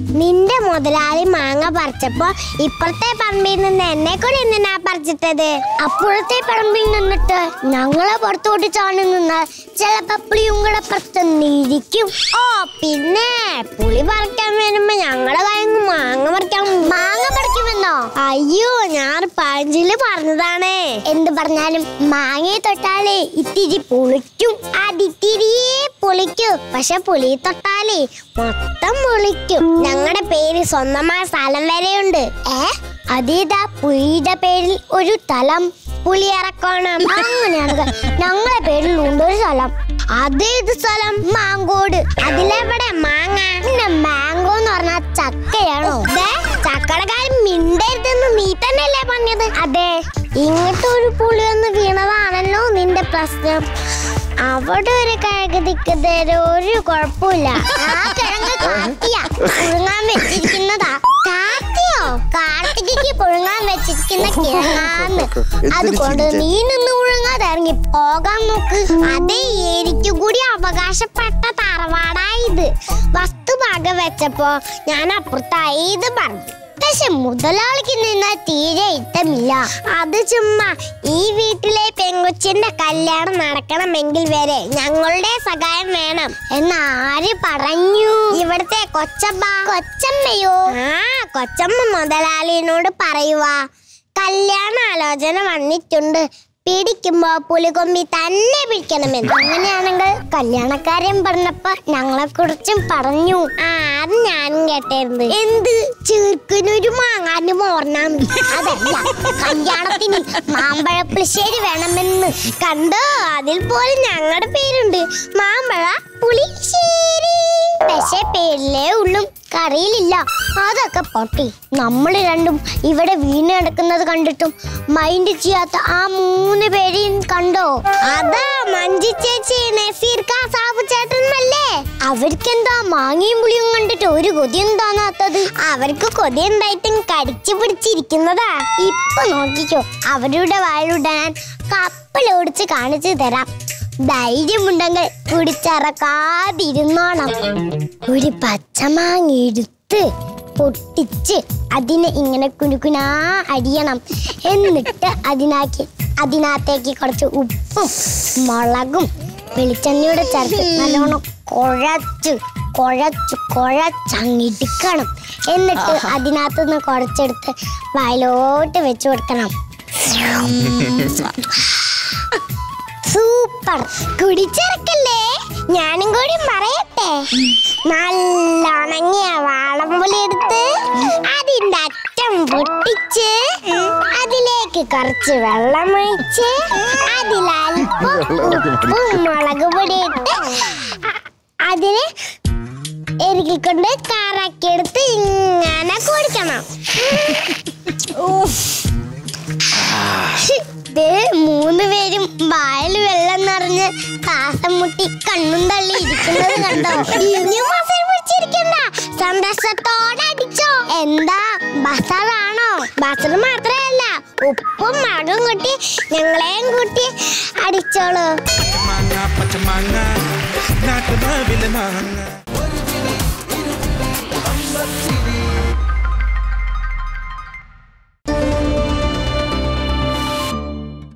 നിന്റെ മുതലാളി മാങ്ങ പറിച്ചപ്പോ ഇപ്പഴത്തെ പറമ്പിൽ നിന്ന് എന്നെ കൂടി എന്തിനാ പറിച്ചിട്ടത് അപ്പുറത്തെ പറമ്പിൽ നിന്നിട്ട് ഞങ്ങളെ പുറത്തോട്ട് ചാണി നിന്നാൽ ചിലപ്പോ പുളിയും പുറത്ത് നിരിക്കും ഓ പിന്നെ പുളി പറിക്കാൻ വരുമ്പോ ഞങ്ങളെ കയ്യിൽ മാങ്ങ പറിക്കാൻ മാങ്ങ പറിക്കുമെന്നോ അയ്യോ ഞാൻ പഴഞ്ചില് പറഞ്ഞതാണ് എന്ത് പറഞ്ഞാലും മാങ്ങയെ തൊട്ടാലേ ഇത്തിരി പുളിക്കും അതിത്തിരിയേ പുളിക്കൂ പക്ഷെ പുളി തൊട്ടാലേ മൊത്തം പുളിക്കും ഞങ്ങളുടെ പേര് സ്വന്തമായ സ്ഥലം വരെയുണ്ട് ഏ അതേതാ പുളിയുടെ പേരിൽ ഒരു സ്ഥലം പുളിയിറക്കണം അങ്ങനെയാണ് ഞങ്ങളെ പേരിൽ ഉണ്ട് ഒരു സ്ഥലം അതേത് സ്ഥലം മാങ്കോട് അതിലെവിടെ മാങ്ങ പിന്നെ മാങ്കോ എന്ന് പറഞ്ഞാൽ ചക്കയാണോ ദേ, ചക്കയുടെ കാര്യം മിണ്ടരുതെന്ന് നീ തന്നെയല്ലേ പറഞ്ഞത് അതെ ഇങ്ങോട്ട് ഒരു പുളി ഒന്ന് വീണതാണല്ലോ നിന്റെ പ്രശ്നം അവിടെ ഒരു കിഴങ്ങ് നിൽക്കുന്നതിന് ഒരു കുഴപ്പമില്ല ആ കിഴങ്ങ് കാത്തിയാ പുഴുങ്ങാൻ വെച്ചിരിക്കുന്നതാ കാത്തിയോ കാർത്തികയ്ക്ക് പുഴുങ്ങാൻ വെച്ചിരിക്കുന്ന കിഴങ്ങാന്ന് അതുകൊണ്ട് നീ നിന്ന് പുഴുങ്ങാതെ ഇറങ്ങി പോകാൻ നോക്ക് അതേ എനിക്ക് കൂടി അവകാശപ്പെട്ട തറവാടായത് വസ്തു ഭാഗം വെച്ചപ്പോ ഞാൻ അപ്പുറത്തായി ഇത് പറഞ്ഞു പക്ഷെ മുതലാളിക്ക് നിന്നാൽ തീരെ ഇഷ്ടമില്ല അത് ചുമ്മാ ഈ വീട്ടിലെ പെങ്കൊച്ചിന്റെ കല്യാണം നടക്കണമെങ്കിൽ വരെ ഞങ്ങളുടെ സഹായം വേണം എന്ന് ആര് പറഞ്ഞു ഇവിടുത്തെ കൊച്ചമ്മ കൊച്ചമ്മയോ ആ കൊച്ചമ്മ മുതലാളിനോട് പറയുവാ കല്യാണ ആലോചന വന്നിട്ടുണ്ട് പിടിക്കുമ്പോ പുലികൊമ്പി തന്നെ പിടിക്കണമെന്ന് അങ്ങനെയാണെങ്കിൽ കല്യാണക്കാരൻ പറഞ്ഞപ്പോ ഞങ്ങളെ കുറിച്ചും പറഞ്ഞു ആ അത് ഞാനും കേട്ടായിരുന്നു എന്ത് ചെറുക്കനൊരു മാങ്ങാന് മോർന്നാണ് അതല്ല കല്യാണത്തിന് മാമ്പഴ പുളിശ്ശേരി വേണമെന്ന് കണ്ടോ അതിൽ പോലും ഞങ്ങളുടെ പേരുണ്ട് മാമ്പഴ പുളിശ്ശേരി പക്ഷേ പേരിലേ ഉള്ളും കറിയിലില്ല അതൊക്കെ പൊട്ടി നമ്മൾ രണ്ടും ഇവിടെ വീണ് കിടക്കുന്നത് കണ്ടിട്ടും മൈൻഡ് ചെയ്യാത്ത ആ മൂന്ന് പേരെയും കണ്ടോ അതാ മഞ്ജു ചേച്ചി നസീർ സാബു ചേട്ടനല്ലേ അവർക്കെന്താ മാങ്ങയും പുളിയും കണ്ടിട്ട് ഒരു കൊതിയും തോന്നാത്തത് അവർക്ക് കൊതി എന്തായിട്ടും കടിച്ചു പിടിച്ചിരിക്കുന്നതാ ഇപ്പൊ നോക്കിക്കോ അവരുടെ വായിലിടാൻ കപ്പലോടിച്ച് കാണിച്ചു തരാം ധൈര്യമുണ്ടെങ്കിൽ കുടിച്ചിറക്കാതിരുന്നോണം ഒരു പച്ചമാങ്ങ എടുത്ത് പൊട്ടിച്ച് അതിനെ ഇങ്ങനെ കുനുകുനാ അരിയണം എന്നിട്ട് അതിനാക്കി അതിനകത്തേക്ക് കുറച്ച് ഉപ്പും മുളകും വെളിച്ചെണ്ണയുടെ ചേർത്ത് നല്ലോണം കുഴച്ച് കുഴച്ച് കുഴച്ചങ്ങിടിക്കണം എന്നിട്ട് അതിനകത്ത് നിന്ന് കുറച്ചെടുത്ത് വായിലോട്ട് വെച്ചു കൊടുക്കണം സൂപ്പർ കുടിച്ചിറക്കല്ലേ ഞാനും കൂടി പറയട്ടെ നല്ല ഉണങ്ങിയ വാളംപുലി എടുത്ത് അതിന്റെ അറ്റം പൊട്ടിച്ച് അതിലേക്ക് കുറച്ച് വെള്ളം ഒഴിച്ച് അതിലൽപ്പം ഉപ്പും മുളക് പൊടി ഇട്ട് അ- അതിനെ എരുകിക്കൊണ്ട് കറക്കിയെടുത്ത് ഇങ്ങനെ കുടിക്കണം ദേ മൂന്ന് പേരും വായിൽ വെള്ളം നിറഞ്ഞ് കാസം മുട്ടി കണ്ണും തള്ളി ഇരിക്കുന്നത് കണ്ടോ ഇനിയും മസാല പിടിച്ചിരിക്കണ്ട സന്തോഷത്തോടെ അടിച്ചോ എന്താ ബസാറാണോ ബസർ മാത്രമല്ല ഉപ്പും മുളകും കൂട്ടി ഞങ്ങളെയും കൂട്ടി അടിച്ചോളൂ മാങ്ങ പച്ചമാങ്ങ നാട്ടുമാവിലെ മാങ്ങ